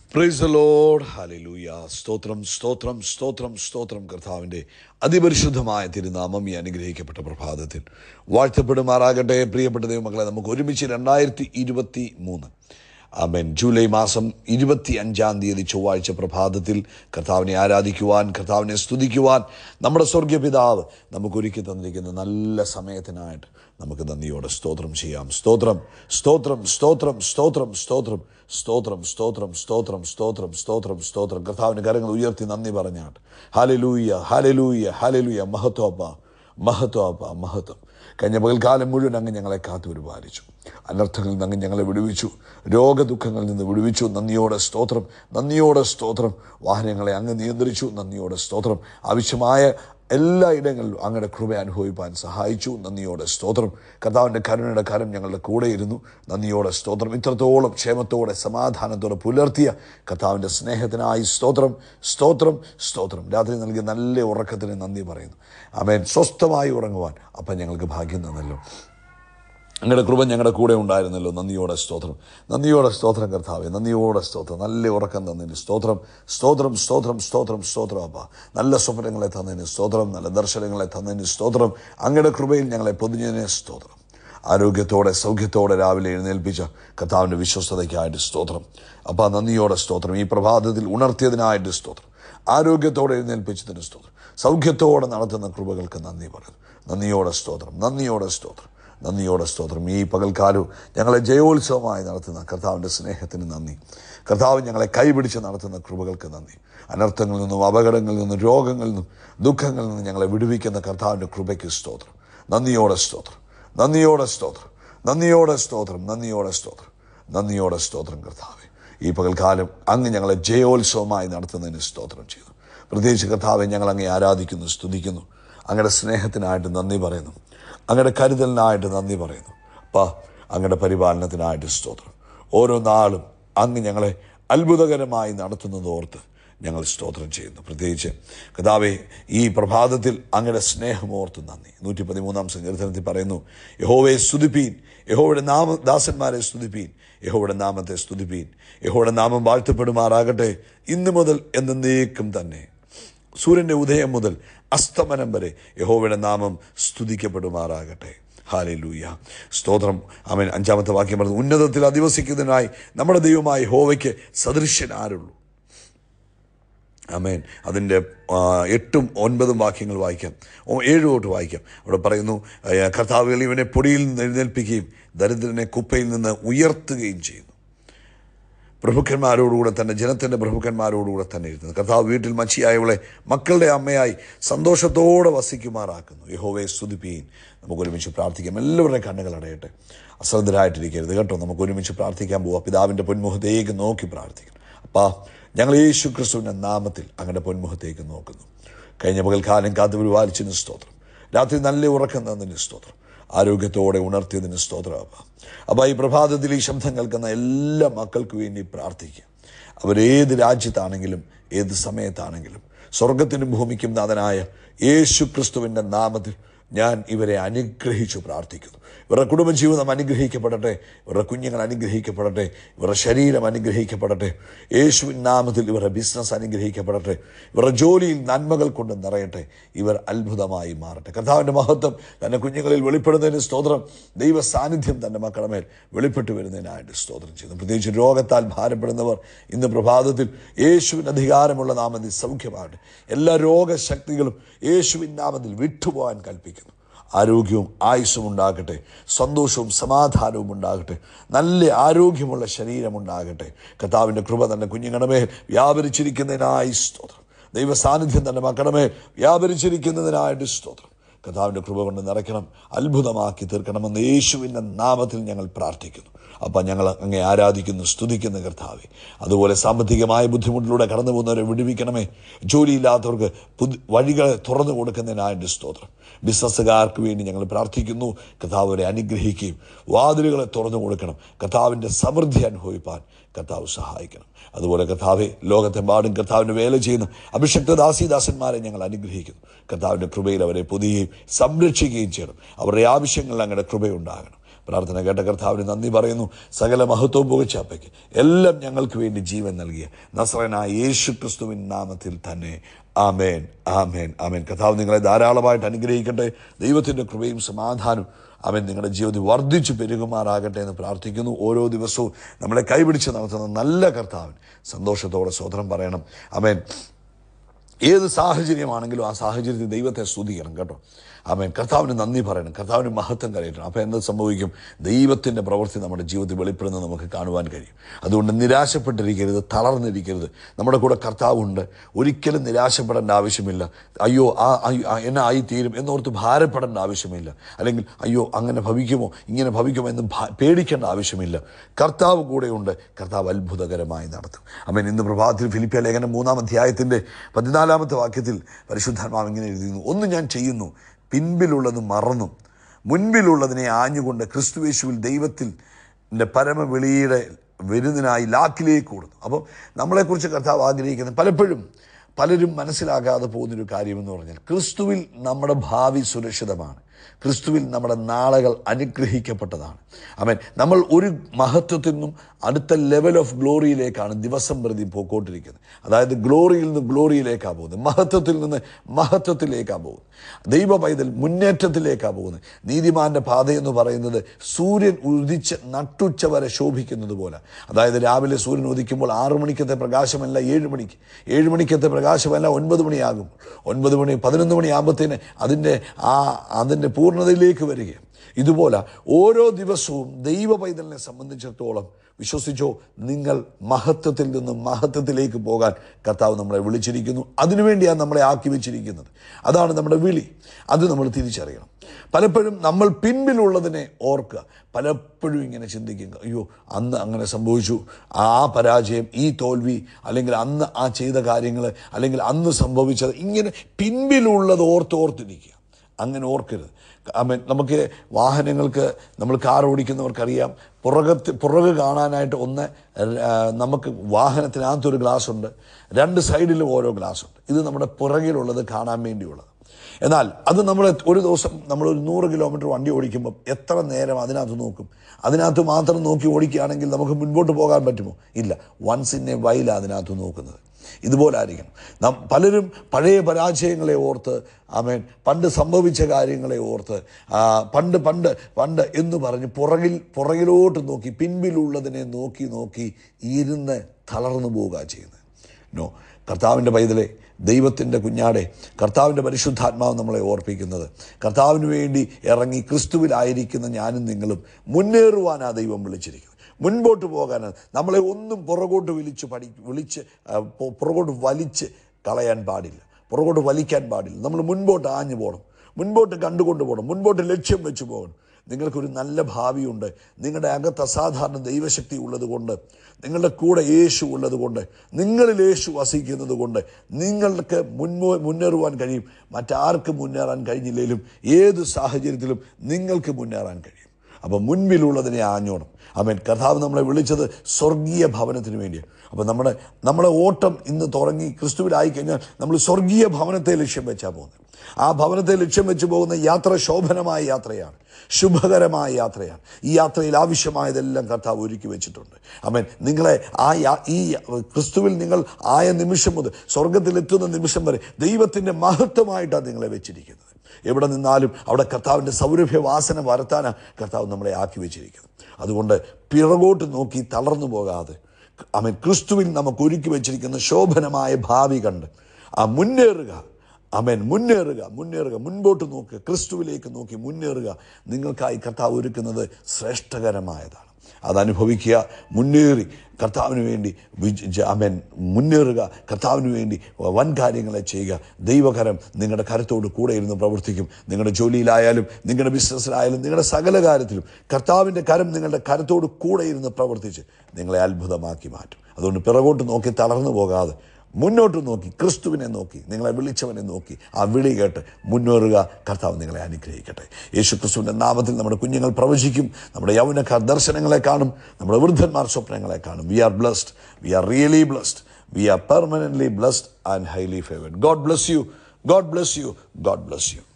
price load hallelujah സ്തോത്രം സ്തോത്രം സ്തോത്രം സ്തോത്രം കർത്താവിൻ്റെ അതിപരിശുദ്ധമായ തിരുനാമം ഈ അനുഗ്രഹിക്കപ്പെട്ട പ്രഭാതത്തിൽ വാഴ്ത്തപ്പെടുമാറാകട്ടെ പ്രിയപ്പെട്ട ദൈവമക്കളെ നമുക്ക് ഒരുമിച്ച് രണ്ടായിരത്തി ഇരുപത്തി മൂന്ന് ആമേൻ ജൂലൈ മാസം ഇരുപത്തി അഞ്ചാം തീയതി ചൊവ്വാഴ്ച പ്രഭാതത്തിൽ കർത്താവിനെ ആരാധിക്കുവാൻ കർത്താവിനെ സ്തുതിക്കുവാൻ നമ്മുടെ സ്വർഗീയ പിതാവ് നമുക്ക് ഒരുക്കി തന്നിരിക്കുന്ന നല്ല സമയത്തിനായിട്ട് നമുക്ക് നന്ദിയോടെ സ്തോത്രം ചെയ്യാം സ്തോത്രം സ്തോത്രം സ്തോത്രം സ്തോത്രം സ്തോത്രം സ്തോത്രം സ്തോത്രം സ്തോത്രം സ്തോത്രം സ്തോത്രം സ്തോത്രം കർത്താവിന് കരങ്ങൾ ഉയർത്തി നന്ദി പറഞ്ഞാട്ട് ഹാലലൂയ ഹാലലൂയ ഹാലലൂയ മഹത്വപ്പ മഹത്വപ്പ മഹത്വം കഴിഞ്ഞ പകൽക്കാലം മുഴുവൻ അങ്ങ് ഞങ്ങളെ കാത്തു പരിപാലിച്ചു അനർത്ഥങ്ങളിൽ നിന്ന് അങ്ങ് ഞങ്ങളെ വിടുവിച്ചു രോഗദുഃഖങ്ങളിൽ നിന്ന് വിടുവിച്ചു നന്ദിയോടെ സ്തോത്രം നന്ദിയോടെ സ്തോത്രം വാഹനങ്ങളെ അങ്ങ് നിയന്ത്രിച്ചു നന്ദിയോടെ സ്തോത്രം ആവശ്യമായ എല്ലാ ഇടങ്ങളിലും അങ്ങയുടെ കൃപ അനുഭവിപ്പാൻ സഹായിച്ചു നന്ദിയോടെ സ്തോത്രം കർത്താവിൻ്റെ കരുണയുടെ കരം ഞങ്ങളുടെ കൂടെ ഇരുന്നു നന്ദിയോടെ സ്തോത്രം ഇത്രത്തോളം ക്ഷേമത്തോടെ സമാധാനത്തോടെ പുലർത്തിയ കർത്താവിൻ്റെ സ്നേഹത്തിനായി സ്തോത്രം സ്തോത്രം സ്തോത്രം രാത്രി നൽകിയ നല്ല ഉറക്കത്തിന് നന്ദി പറയുന്നു അവൻ സ്വസ്ഥമായി ഉറങ്ങുവാൻ അപ്പം ഞങ്ങൾക്ക് ഭാഗ്യം തന്നല്ലോ അങ്ങയുടെ കൃപ ഞങ്ങളുടെ കൂടെ ഉണ്ടായിരുന്നല്ലോ നന്ദിയോടെ സ്തോത്രം നന്ദിയോടെ സ്തോത്രം കർത്താവെ നന്ദിയോടെ സ്തോത്രം നല്ല ഉറക്കം തന്നതിന് സ്തോത്രം സ്തോത്രം സ്തോത്രം സ്തോത്രം സ്തോത്രം അപ്പ നല്ല സ്വപ്നങ്ങളെ തന്നതിന് സ്തോത്രം നല്ല ദർശനങ്ങളെ തന്നതിന് സ്തോത്രം അങ്ങയുടെ കൃപയിൽ ഞങ്ങളെ പൊതിഞ്ഞതിന് സ്തോത്രം ആരോഗ്യത്തോടെ സൗഖ്യത്തോടെ രാവിലെ എഴുന്നേൽപ്പിച്ച കർത്താവിൻ്റെ വിശ്വസ്തതയ്ക്കായിട്ട് സ്തോത്രം അപ്പം നന്ദിയോടെ സ്തോത്രം ഈ പ്രഭാതത്തിൽ ഉണർത്തിയതിനായിട്ട് സ്തോത്രം ആരോഗ്യത്തോടെ എഴുന്നേൽപ്പിച്ചതിന് സ്തോത്രം സൗഖ്യത്തോടെ നടത്തുന്ന കൃപകൾക്ക് നന്ദി പറയുന്നു നന്ദിയോടെ സ്തോത്രം നന്ദിയോടെ സ്തോത്രം നന്ദിയോടെ സ്തോത്രം ഈ പകൽക്കാലവും ഞങ്ങളെ ജയോത്സവമായി നടത്തുന്ന കർത്താവിൻ്റെ സ്നേഹത്തിന് നന്ദി കർത്താവ് ഞങ്ങളെ കൈപിടിച്ച് നടത്തുന്ന കൃപകൾക്ക് നന്ദി അനർത്ഥങ്ങളിൽ നിന്നും അപകടങ്ങളിൽ നിന്നും രോഗങ്ങളിൽ നിന്നും ദുഃഖങ്ങളിൽ നിന്നും ഞങ്ങളെ വിടുവിക്കുന്ന കർത്താവിൻ്റെ കൃപയ്ക്ക് സ്തോത്രം നന്ദിയോടെ സ്തോത്രം നന്ദിയോടെ സ്തോത്രം നന്ദിയോടെ സ്തോത്രം നന്ദിയോടെ സ്തോത്രം നന്ദിയോടെ സ്തോത്രം കർത്താവെ ഈ പകൽക്കാലം അങ്ങ് ഞങ്ങളെ ജയോത്സവമായി നടത്തുന്നതിന് സ്തോത്രം ചെയ്തു പ്രത്യേകിച്ച് കർത്താവെ ഞങ്ങൾ അങ്ങേ ആരാധിക്കുന്നു സ്തുതിക്കുന്നു അങ്ങയുടെ സ്നേഹത്തിനായിട്ട് നന്ദി പറയുന്നു അങ്ങയുടെ കരുതലിനായിട്ട് നന്ദി പറയുന്നു അപ്പാ അങ്ങയുടെ പരിപാലനത്തിനായിട്ട് സ്തോത്രം ഓരോ നാളും അങ്ങ് ഞങ്ങളെ അത്ഭുതകരമായി നടത്തുന്നതോർത്ത് ഞങ്ങൾ സ്തോത്രം ചെയ്യുന്നു പ്രത്യേകിച്ച് കഥാവെ ഈ പ്രഭാതത്തിൽ അങ്ങയുടെ സ്നേഹമോർത്ത് നന്ദി നൂറ്റി പതിമൂന്നാം സങ്കീർത്തനത്തിൽ പറയുന്നു യഹോവയെ സ്തുതിപ്പീൻ യഹോയുടെ നാമ ദാസന്മാരെ സ്തുതിപ്പീൻ യഹോയുടെ നാമത്തെ സ്തുതിപ്പീൻ യഹോയുടെ നാമം വാഴ്ത്തപ്പെടുമാറാകട്ടെ ഇന്നു മുതൽ എന്നേക്കും തന്നെ സൂര്യൻ്റെ ഉദയം മുതൽ അസ്തമനം വരെ യഹോവയുടെ നാമം സ്തുതിക്കപ്പെടുമാറാകട്ടെ ഹാലലൂയ സ്തോത്രം അവൻ അഞ്ചാമത്തെ വാക്യം പറഞ്ഞു ഉന്നതത്തിൽ അധിവസിക്കുന്നതിനായി നമ്മുടെ ദൈവമായ ഹോവയ്ക്ക് സദൃശ്യൻ ആരുള്ളൂ അമേൻ അതിൻ്റെ ആ, എട്ടും ഒൻപതും വാക്യങ്ങൾ വായിക്കാം ഓ ഏഴ് തൊട്ട് വായിക്കാം അവിടെ പറയുന്നു ആ, കർത്താവുകൾ ഇവനെ പൊടിയിൽ നിന്ന് എഴുന്നേൽപ്പിക്കുകയും ദരിദ്രനെ കുപ്പയിൽ നിന്ന് ഉയർത്തുകയും ചെയ്യുന്നു പ്രഭുക്കന്മാരോടുകൂടെ തന്നെ ജനത്തിൻ്റെ പ്രഭുക്കന്മാരോടുകൂടെ തന്നെ ഇരുന്നത് കർത്താവ് വീട്ടിൽ മച്ചിയായവളെ മക്കളുടെ അമ്മയായി സന്തോഷത്തോടെ വസിക്കുമാറാക്കുന്നു യഹോവയെ സ്തുതിപ്പീൻ നമുക്ക് ഒരുമിച്ച് പ്രാർത്ഥിക്കാം എല്ലാവരുടെയും കണ്ണുകൾ അടയട്ടെ അശ്രദ്ധരായിട്ടിരിക്കരുത് കേട്ടോ നമുക്ക് ഒരുമിച്ച് പ്രാർത്ഥിക്കാൻ പോവാം പിതാവിൻ്റെ പൊന്മുഖത്തേക്ക് നോക്കി പ്രാർത്ഥിക്കണം അപ്പാ ഞങ്ങൾ യേശു ക്രിസ്തുവിൻ്റെ നാമത്തിൽ അങ്ങയുടെ പൊന്മുഖത്തേക്ക് നോക്കുന്നു കഴിഞ്ഞ പകൽക്കാലം കാത്തു പരിപാലിച്ചതിന് സ്തോത്രം രാത്രി നല്ല ഉറക്കം തന്നതിന് സ്തോത്രം ആരോഗ്യത്തോടെ ഉണർത്തിയതിന് സ്തോത്രം അപ്പ അപ്പോൾ ഈ പ്രഭാതത്തിൽ ഈ ശബ്ദം കേൾക്കുന്ന എല്ലാ മക്കൾക്ക് വേണ്ടി പ്രാർത്ഥിക്കുക അവരേത് രാജ്യത്താണെങ്കിലും ഏത് സമയത്താണെങ്കിലും സ്വർഗത്തിനും ഭൂമിക്കും നാഥനായ യേശു ക്രിസ്തുവിൻ്റെ നാമത്തിൽ ഞാൻ ഇവരെ അനുഗ്രഹിച്ചു പ്രാർത്ഥിക്കുന്നു ഇവരുടെ കുടുംബജീവിതം അനുഗ്രഹിക്കപ്പെടട്ടെ ഇവരുടെ കുഞ്ഞുങ്ങൾ അനുഗ്രഹിക്കപ്പെടട്ടെ ഇവരുടെ ശരീരം അനുഗ്രഹിക്കപ്പെടട്ടെ യേശുവിൻ നാമത്തിൽ ഇവരുടെ ബിസിനസ് അനുഗ്രഹിക്കപ്പെടട്ടെ ഇവരുടെ ജോലിയിൽ നന്മകൾ കൊണ്ട് നിറയട്ടെ ഇവർ അത്ഭുതമായി മാറട്ടെ കർത്താവിൻ്റെ മഹത്വം തൻ്റെ കുഞ്ഞുങ്ങളിൽ വെളിപ്പെടുന്നതിന് സ്തോത്രം ദൈവ സാന്നിധ്യം തൻ്റെ മക്കളുടെ മേൽ വെളിപ്പെട്ടു വരുന്നതിനായിട്ട് സ്തോത്രം ചെയ്യുന്നു പ്രത്യേകിച്ച് രോഗത്താൽ ഭാരപ്പെടുന്നവർ ഇന്ന് പ്രഭാതത്തിൽ യേശുവിന് അധികാരമുള്ള നാമത്തിൽ സൗഖ്യമാകട്ടെ എല്ലാ രോഗശക്തികളും യേശുവിൻ നാമത്തിൽ വിട്ടുപോകാൻ കൽപ്പിക്കുന്നു ആരോഗ്യവും ആയുസ്സും ഉണ്ടാകട്ടെ സന്തോഷവും സമാധാനവും ഉണ്ടാകട്ടെ നല്ല ആരോഗ്യമുള്ള ശരീരമുണ്ടാകട്ടെ കർത്താവിൻ്റെ കൃപ തന്നെ കുഞ്ഞുങ്ങളുടെ മേൽ വ്യാപരിച്ചിരിക്കുന്നതിനായി സ്തോത്രം ദൈവ സാന്നിധ്യം തന്നെ മക്കളുടെ മേൽ വ്യാപരിച്ചിരിക്കുന്നതിനായിട്ട് സ്തോത്രം കർത്താവിൻ്റെ കൃപ കൊണ്ട് നിറയ്ക്കണം അത്ഭുതമാക്കി തീർക്കണമെന്ന് യേശുവിൻ്റെ നാമത്തിൽ ഞങ്ങൾ പ്രാർത്ഥിക്കുന്നു അപ്പം ഞങ്ങൾ അങ്ങേ ആരാധിക്കുന്നു സ്തുതിക്കുന്ന കർത്താവെ അതുപോലെ സാമ്പത്തികമായ ബുദ്ധിമുട്ടിലൂടെ കടന്നു പോകുന്നവരെ വിടുവിക്കണമേ ജോലിയില്ലാത്തവർക്ക് പുതു വഴികളെ തുറന്നു കൊടുക്കുന്നതിനായിട്ട് സ്തോത്രം ബിസിനസ്സുകാർക്ക് വേണ്ടി ഞങ്ങൾ പ്രാർത്ഥിക്കുന്നു കർത്താവരെ അനുഗ്രഹിക്കുകയും വാതിലുകളെ തുറന്നു കൊടുക്കണം കർത്താവിൻ്റെ സമൃദ്ധി അനുഭവിപ്പാൻ കർത്താവ് സഹായിക്കണം അതുപോലെ കർത്താവെ ലോകത്തെമ്പാടും കർത്താവിൻ്റെ വേല ചെയ്യുന്ന അഭിഷക്ത ദാസിദാസന്മാരെ ഞങ്ങൾ അനുഗ്രഹിക്കുന്നു കർത്താവിൻ്റെ കൃപയിൽ അവരെ പൊതിയുകയും സംരക്ഷിക്കുകയും ചെയ്യണം അവരുടെ ആവശ്യങ്ങളിൽ അങ്ങയുടെ കൃപയുണ്ടാകണം പ്രാർത്ഥന കേട്ട കർത്താവിന് നന്ദി പറയുന്നു സകല മഹത്വവും പുകച്ചാപ്പയ്ക്ക് എല്ലാം ഞങ്ങൾക്ക് വേണ്ടി ജീവൻ നൽകിയ നസ്രനായ യേശു ക്രിസ്തുവിൻ നാമത്തിൽ തന്നെ ആമേൻ ആമേൻ ആമേൻ കർത്താവ് നിങ്ങളെ ധാരാളമായിട്ട് അനുഗ്രഹിക്കട്ടെ ദൈവത്തിൻ്റെ കൃപയും സമാധാനവും അവൻ നിങ്ങളുടെ ജീവിതത്തിൽ വർദ്ധിച്ചു പെരുകുമാറാകട്ടെ എന്ന് പ്രാർത്ഥിക്കുന്നു ഓരോ ദിവസവും നമ്മളെ കൈപിടിച്ച് നടത്തുന്ന നല്ല കർത്താവൻ സന്തോഷത്തോടെ സ്വതന്ത്രം പറയണം അവൻ ഏത് സാഹചര്യമാണെങ്കിലും ആ സാഹചര്യത്തിൽ ദൈവത്തെ സ്തുതിക്കണം കേട്ടോ അവൻ കർത്താവിന് നന്ദി പറയണം കർത്താവിന് മഹത്വം കരയറ്റണം അപ്പോൾ എന്ത് സംഭവിക്കും ദൈവത്തിൻ്റെ പ്രവൃത്തി നമ്മുടെ ജീവിതത്തിൽ വെളിപ്പെടുന്നത് നമുക്ക് കാണുവാൻ കഴിയും അതുകൊണ്ട് നിരാശപ്പെട്ടിരിക്കരുത് തളർന്നിരിക്കരുത് നമ്മുടെ കൂടെ കർത്താവുണ്ട് ഒരിക്കലും നിരാശപ്പെടേണ്ട ആവശ്യമില്ല അയ്യോ ആ അയ്യോ, ആ, എന്നെ ആയി തീരും എന്നോർത്ത് ഭാരപ്പെടേണ്ട ആവശ്യമില്ല അല്ലെങ്കിൽ അയ്യോ അങ്ങനെ ഭവിക്കുമോ ഇങ്ങനെ ഭവിക്കുമോ എന്ന് ഭ- പേടിക്കേണ്ട ആവശ്യമില്ല കർത്താവ് കൂടെയുണ്ട് കർത്താവ് അത്ഭുതകരമായി നടത്തും അവൻ ഇന്ന് പ്രഭാതത്തിൽ ഫിലിപ്പിയ ലേഖനം മൂന്നാം അധ്യായത്തിൻ്റെ പതിനാലാമത്തെ വാക്യത്തിൽ പരിശുദ്ധാത്മാവ് ഇങ്ങനെ എഴുതുന്നു ഒന്ന് ഞാൻ ചെയ്യുന്നു പിൻപിലുള്ളത് മറന്നും മുൻപിലുള്ളതിനെ ആഞ്ഞുകൊണ്ട് ക്രിസ്തുവേശുവിൽ ദൈവത്തിൽ ൻ്റെ പരമവിളിയുടെ വരുന്നതിനായി ലാക്കിലേക്ക് കൊടുത്തു അപ്പം നമ്മളെക്കുറിച്ച് കർത്താവ് ആഗ്രഹിക്കുന്നത് പലപ്പോഴും പലരും മനസ്സിലാകാതെ പോകുന്നൊരു കാര്യമെന്ന് പറഞ്ഞാൽ ക്രിസ്തുവിൽ നമ്മുടെ ഭാവി സുരക്ഷിതമാണ് ക്രിസ്തുവിൽ നമ്മുടെ നാളുകൾ അനുഗ്രഹിക്കപ്പെട്ടതാണ് അവൻ നമ്മൾ ഒരു മഹത്വത്തിൽ നിന്നും അടുത്ത ലെവൽ ഓഫ് ഗ്ലോറിയിലേക്കാണ് ദിവസം പ്രതി പോയിക്കൊണ്ടിരിക്കുന്നത് അതായത് ഗ്ലോറിയിൽ നിന്ന് ഗ്ലോറിയിലേക്കാണ് പോകുന്നത് മഹത്വത്തിൽ നിന്ന് മഹത്വത്തിലേക്കാണ് പോകുന്നത് ദൈവ പൈതൽ മുന്നേറ്റത്തിലേക്കാണ് പോകുന്നത് നീതിമാന്റെ പാതയെന്ന് പറയുന്നത് സൂര്യൻ ഉദിച്ച് നട്ടുച്ച വരെ ശോഭിക്കുന്നത് പോലെ അതായത് രാവിലെ സൂര്യൻ ഉദിക്കുമ്പോൾ ആറു മണിക്കത്തെ പ്രകാശമല്ല ഏഴ് മണിക്ക് ഏഴ് മണിക്കത്തെ പ്രകാശമല്ല ഒൻപത് മണിയാകും ഒൻപത് മണി പതിനൊന്ന് മണിയാകുമ്പോഴത്തേന് അതിൻ്റെ ആ അതിൻ്റെ പൂർണ്ണതയിലേക്ക് വരികയും ഇതുപോലെ ഓരോ ദിവസവും ദൈവ പൈതലിനെ സംബന്ധിച്ചിടത്തോളം വിശ്വസിച്ചോ നിങ്ങൾ മഹത്വത്തിൽ നിന്ന് മഹത്വത്തിലേക്ക് പോകാൻ കർത്താവ് നമ്മളെ വിളിച്ചിരിക്കുന്നു അതിനുവേണ്ടിയാണ് നമ്മളെ ആക്കി വെച്ചിരിക്കുന്നത് അതാണ് നമ്മുടെ വിളി അത് നമ്മൾ തിരിച്ചറിയണം പലപ്പോഴും നമ്മൾ പിൻപിലുള്ളതിനെ ഓർക്കുക പലപ്പോഴും ഇങ്ങനെ ചിന്തിക്കുക അയ്യോ അന്ന് അങ്ങനെ സംഭവിച്ചു ആ പരാജയം ഈ തോൽവി അല്ലെങ്കിൽ അന്ന് ആ ചെയ്ത കാര്യങ്ങൾ അല്ലെങ്കിൽ അന്ന് സംഭവിച്ചത് ഇങ്ങനെ പിൻപിലുള്ളത് ഓർത്ത് ഓർത്തിരിക്കുക അങ്ങനെ ഓർക്കരുത് അമേൻ നമുക്ക് വാഹനങ്ങൾക്ക് നമ്മൾ കാർ ഓടിക്കുന്നവർക്കറിയാം പുറകത്ത് പുറക് കാണാനായിട്ട് ഒന്ന് ആ, നമുക്ക് വാഹനത്തിനകത്തൊരു ഗ്ലാസ് ഉണ്ട് രണ്ട് സൈഡിലും ഓരോ ഗ്ലാസ് ഉണ്ട് ഇത് നമ്മുടെ പുറകിലുള്ളത് കാണാൻ വേണ്ടിയുള്ളത് എന്നാൽ അത് നമ്മൾ ഒരു ദിവസം നമ്മൾ ഒരു നൂറ് കിലോമീറ്റർ വണ്ടി ഓടിക്കുമ്പോൾ എത്ര നേരം അതിനകത്ത് നോക്കും അതിനകത്ത് മാത്രം നോക്കി ഓടിക്കുകയാണെങ്കിൽ നമുക്ക് മുൻപോട്ട് പോകാൻ പറ്റുമോ ഇല്ല വൺസ് ഇൻ എ വൈല അതിനകത്ത് നോക്കുന്നത് ഇതുപോലെ ആയിരിക്കണം നാം പലരും പഴയ പരാജയങ്ങളെ ഓർത്ത് ആമേൻ പണ്ട് സംഭവിച്ച കാര്യങ്ങളെ ഓർത്ത് ആ, പണ്ട് പണ്ട് പണ്ട് എന്ന് പറഞ്ഞ് പുറകിൽ പുറകിലോട്ട് നോക്കി പിൻപിലുള്ളതിനെ നോക്കി നോക്കി ഇരുന്ന് തളർന്നു പോവുക ചെയ്യുന്നത് നോ കർത്താവിൻ്റെ പൈതലെ ദൈവത്തിൻ്റെ കുഞ്ഞാടെ കർത്താവിൻ്റെ പരിശുദ്ധാത്മാവ് നമ്മളെ ഓർപ്പിക്കുന്നത് കർത്താവിന് വേണ്ടി ഇറങ്ങി ക്രിസ്തുവിലായിരിക്കുന്ന ഞാനും നിങ്ങളും മുന്നേറുവാനാണ് ദൈവം വിളിച്ചിരിക്കുന്നത് മുൻപോട്ട് പോകാനാണ് നമ്മളെ ഒന്നും പുറകോട്ട് വിളിച്ച് പഠി വിളിച്ച് ആ, പു- പുറകോട്ട് വലിച്ച് കളയാൻ പാടില്ല പുറകോട്ട് വലിക്കാൻ പാടില്ല നമ്മൾ മുൻപോട്ട് ആഞ്ഞു പോകണം മുൻപോട്ട് കണ്ടുകൊണ്ട് പോകണം മുൻപോട്ട് ലക്ഷ്യം വെച്ച് പോകണം നിങ്ങൾക്കൊരു നല്ല ഭാവിയുണ്ട് നിങ്ങളുടെ അകത്ത് അസാധാരണ ദൈവശക്തി ഉള്ളത് കൊണ്ട് നിങ്ങളുടെ കൂടെ യേശു ഉള്ളത് കൊണ്ട് നിങ്ങളിൽ യേശു വസിക്കുന്നത് കൊണ്ട് നിങ്ങൾക്ക് മുൻപോ മുന്നേറുവാൻ കഴിയും മറ്റാർക്കും മുന്നേറാൻ കഴിഞ്ഞില്ലെങ്കിലും ഏത് സാഹചര്യത്തിലും നിങ്ങൾക്ക് മുന്നേറാൻ കഴിയും അപ്പോൾ മുൻപിലുള്ളതിനെ ആഞ്ഞോണം അവൻ കർത്താവ് നമ്മളെ വിളിച്ചത് സ്വർഗീയ ഭവനത്തിന് വേണ്ടിയാണ് അപ്പോൾ നമ്മുടെ നമ്മുടെ ഓട്ടം ഇന്ന് തുടങ്ങി ക്രിസ്തുവിലായി കഴിഞ്ഞാൽ നമ്മൾ സ്വർഗീയ ഭവനത്തെ ലക്ഷ്യം വെച്ചാൽ പോകുന്നത് ആ ഭവനത്തെ ലക്ഷ്യം വെച്ച് പോകുന്ന യാത്ര ശോഭനമായ യാത്രയാണ് ശുഭകരമായ യാത്രയാണ് ഈ യാത്രയിൽ ആവശ്യമായതെല്ലാം കർത്താവ് ഒരുക്കി വെച്ചിട്ടുണ്ട് അവൻ നിങ്ങളെ ആ യാ- ഈ ക്രിസ്തുവിൽ നിങ്ങൾ ആയ നിമിഷം മുതൽ സ്വർഗത്തിലെത്തുന്ന നിമിഷം വരെ ദൈവത്തിൻ്റെ മഹത്വമായിട്ടാണ് നിങ്ങളെ വെച്ചിരിക്കുന്നത് എവിടെ നിന്നാലും അവിടെ കർത്താവിൻ്റെ സൗരഭ്യ വാസന വരുത്താനാണ് കർത്താവ് നമ്മളെ ആക്കി വെച്ചിരിക്കുന്നത് അതുകൊണ്ട് പിറകോട്ട് നോക്കി തളർന്നു പോകാതെ അവൻ ക്രിസ്തുവിൽ നമുക്ക് ഒരുക്കി വെച്ചിരിക്കുന്ന ശോഭനമായ ഭാവി കണ്ട് ആ മുന്നേറുക അമേൻ മുന്നേറുക മുന്നേറുക മുൻപോട്ട് നോക്കുക ക്രിസ്തുവിലേക്ക് നോക്കി മുന്നേറുക നിങ്ങൾക്കായി കർത്താവ് ഒരുക്കുന്നത് ശ്രേഷ്ഠകരമായതാണ് അതനുഭവിക്കുക മുന്നേറി കർത്താവിന് വേണ്ടി വിജ ജ- അമേൻ മുന്നേറുക കർത്താവിന് വേണ്ടി വൻ കാര്യങ്ങളെ ചെയ്യുക ദൈവകരം നിങ്ങളുടെ കരത്തോട് കൂടെ ഇരുന്ന് പ്രവർത്തിക്കും നിങ്ങളുടെ ജോലിയിലായാലും നിങ്ങളുടെ ബിസിനസ്സിലായാലും നിങ്ങളുടെ സകല കാര്യത്തിലും കർത്താവിൻ്റെ കരം നിങ്ങളുടെ കരത്തോട് കൂടെ ഇരുന്ന് പ്രവർത്തിച്ച് നിങ്ങളെ അത്ഭുതമാക്കി മാറ്റും അതുകൊണ്ട് പിറകോട്ട് നോക്കി തളർന്നു പോകാതെ മുന്നോട്ട് നോക്കി ക്രിസ്തുവിനെ നോക്കി നിങ്ങളെ വിളിച്ചവനെ നോക്കി ആ വിളി കേട്ട് മുന്നേറുക കർത്താവ് നിങ്ങളെ അനുഗ്രഹിക്കട്ടെ യേശു ക്രിസ്തുവിൻ്റെ നാമത്തിൽ നമ്മുടെ കുഞ്ഞുങ്ങൾ പ്രവചിക്കും നമ്മുടെ യൗവനക്കാർ ദർശനങ്ങളെ കാണും നമ്മുടെ വൃദ്ധന്മാർ സ്വപ്നങ്ങളെ കാണും we are blessed we are really blessed we are permanently blessed and highly favoured God bless you God bless you God bless U